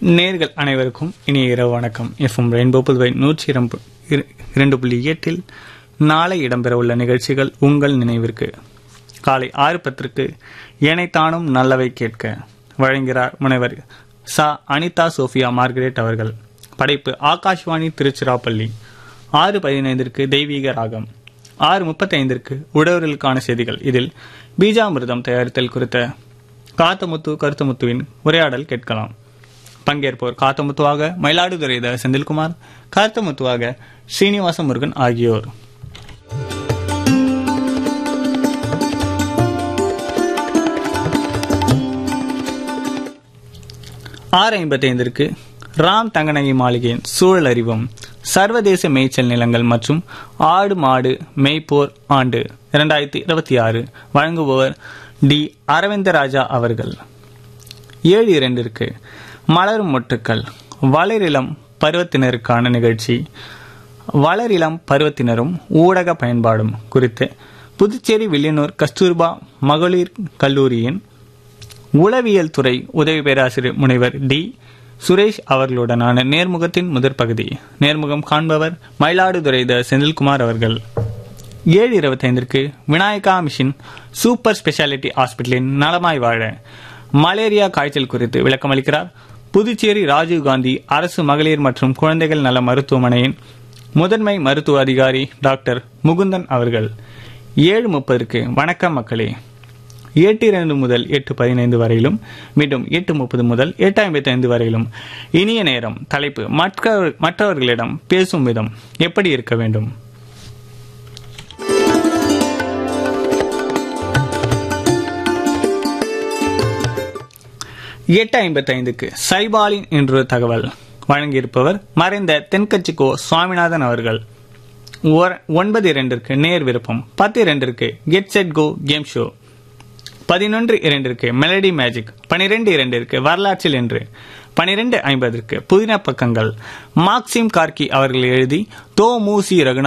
நேர்கள் அனைவருக்கும் இனிய இரவு வணக்கம் எஃப்எம் ரெயின்போ புதுவை நூற்றி இரண்டு இர- இரண்டு புள்ளி எட்டில் நாளை இடம்பெறவுள்ள நிகழ்ச்சிகள் உங்கள் நினைவிற்கு காலை ஆறு பத்திற்கு ஏனைத்தானும் நல்லவை கேட்க வழங்குகிறார் முனைவர் ச அனிதா சோஃபியா மார்கரெட் அவர்கள் படைப்பு ஆகாஷ்வாணி திருச்சிராப்பள்ளி ஆறு பதினைந்திற்கு தெய்வீக ராகம் ஆறு முப்பத்தைந்திற்கு உழவர்களுக்கான செய்திகள் இதில் பீஜாமிர்தம் தயாரித்தல் குறித்த காத்தமுத்து கருத்தமுத்துவின் உரையாடல் கேட்கலாம் பங்கேற்போர் காத்தமுத்துவாக மயிலாடுதுறை த செந்தில்குமார் காத்தமுத்துவாக ஸ்ரீனிவாச முருகன் ஆகியோர் ஆறு ஐம்பத்தைந்திற்கு ராம் தங்கநகை மாளிகையின் சூழல் அறிவும் சர்வதேச மேய்ச்சல் நிலங்கள் மற்றும் ஆடு மாடு மேய்ப்போர் ஆண்டு இரண்டாயிரத்தி இருபத்தி ஆறு வழங்குபவர் டி அரவிந்தராஜா அவர்கள் ஏழு இரண்டிற்கு மலரும் மொட்டுக்கள் வளரிளம் பருவத்தினருக்கான நிகழ்ச்சி வளரிளம் பருவத்தினரும் ஊடக பயன்பாடும் குறித்து புதுச்சேரி வில்லியனூர் கஸ்தூர்பா மகளிர் கல்லூரியின் உளவியல் துறை உதவி பேராசிரியர் முனைவர் டி சுரேஷ் அவர்களுடனான நேர்முகத்தின் முதற் பகுதி நேர்முகம் காண்பவர் மயிலாடுதுறை த செந்தில்குமார் அவர்கள் ஏழு இருபத்தைந்திற்கு விநாயகா மிஷின் சூப்பர் ஸ்பெஷாலிட்டி ஹாஸ்பிட்டலின் நலமாய் வாழ மலேரியா காய்ச்சல் குறித்து விளக்கமளிக்கிறார் புதுச்சேரி ராஜீவ்காந்தி அரசு மகளிர் மற்றும் குழந்தைகள் நல மருத்துவமனையின் முதன்மை மருத்துவ அதிகாரி டாக்டர் முகுந்தன் அவர்கள் ஏழு முப்பதுக்கு வணக்கம் மக்களே எட்டு இரண்டு முதல் எட்டு பதினைந்து வரையிலும் மீண்டும் எட்டு முப்பது முதல் எட்டு ஐம்பத்தி ஐந்து வரையிலும் இனிய நேரம் தலைப்பு மற்ற மற்றவர்களிடம் பேசும் விதம் எப்படி இருக்க வேண்டும் எட்டு ஐம்பத்தி ஐந்துக்கு சைபாலின் என்ற தகவல் வழங்கியிருப்பவர் மறைந்த தென்கட்சிக்கோ சுவாமிநாதன் அவர்கள் ஒர- ஒன்பது இரண்டிற்கு நேர் விருப்பம் பத்து இரண்டிற்கு get set go game show பதினொன்று இரண்டிற்கு மெலடி மேஜிக் பனிரெண்டு இரண்டிற்கு வரலாற்றில் என்று பனிரெண்டு ஐம்பதற்கு புதின பக்கங்கள் மார்க்சிம் கார்கி அவர்கள் எழுதி தோ மூசி ரகுநாத்